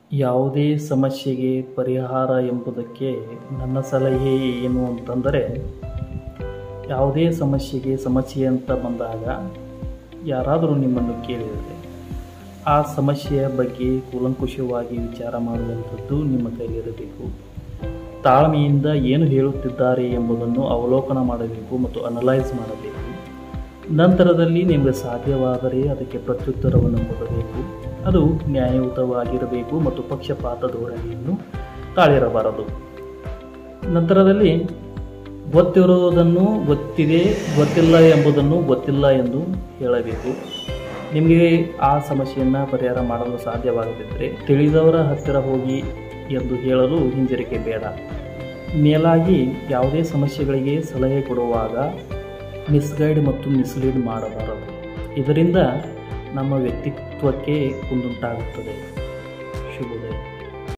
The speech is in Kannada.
ಯಾವುದೇ ಸಮಸ್ಯೆಗೆ ಪರಿಹಾರ ಎಂಬುದಕ್ಕೆ ನನ್ನ ಸಲಹೆ ಏನು ಅಂತಂದರೆ ಯಾವುದೇ ಸಮಸ್ಯೆಗೆ ಸಮಸ್ಯೆ ಅಂತ ಬಂದಾಗ ಯಾರಾದರೂ ನಿಮ್ಮನ್ನು ಕೇಳಿದರೆ ಆ ಸಮಸ್ಯೆಯ ಬಗ್ಗೆ ಕೂಲಂಕುಷವಾಗಿ ವಿಚಾರ ಮಾಡುವಂಥದ್ದು ನಿಮ್ಮ ಕೈಲಿರಬೇಕು ತಾಳ್ಮೆಯಿಂದ ಏನು ಹೇಳುತ್ತಿದ್ದಾರೆ ಎಂಬುದನ್ನು ಅವಲೋಕನ ಮಾಡಬೇಕು ಮತ್ತು ಅನಲೈಸ್ ಮಾಡಬೇಕು ನಂತರದಲ್ಲಿ ನಿಮಗೆ ಸಾಧ್ಯವಾದರೆ ಅದಕ್ಕೆ ಪ್ರತ್ಯುತ್ತರವನ್ನು ಕೊಡಬೇಕು ಅದು ನ್ಯಾಯಯುತವಾಗಿರಬೇಕು ಮತ್ತು ಪಕ್ಷಪಾತ ಧೋರಣೆಯನ್ನು ತಾಳಿರಬಾರದು ನಂತರದಲ್ಲಿ ಗೊತ್ತಿರುವುದನ್ನು ಗೊತ್ತಿದೆ ಗೊತ್ತಿಲ್ಲ ಎಂಬುದನ್ನು ಗೊತ್ತಿಲ್ಲ ಎಂದು ಹೇಳಬೇಕು ನಿಮಗೆ ಆ ಸಮಸ್ಯೆಯನ್ನು ಪರಿಹಾರ ಮಾಡಲು ಸಾಧ್ಯವಾಗದಿದ್ದರೆ ತಿಳಿದವರ ಹತ್ತಿರ ಹೋಗಿ ಎಂದು ಹೇಳಲು ಹಿಂಜರಿಕೆ ಬೇಡ ಮೇಲಾಗಿ ಯಾವುದೇ ಸಮಸ್ಯೆಗಳಿಗೆ ಸಲಹೆ ಕೊಡುವಾಗ ಮಿಸ್ಗೈಡ್ ಮತ್ತು ಮಿಸ್ಲೀಡ್ ಮಾಡಬಾರದು ಇದರಿಂದ ನಮ್ಮ ವ್ಯಕ್ತಿತ್ವಕ್ಕೆ ಕುಂದುಂಟಾಗುತ್ತದೆ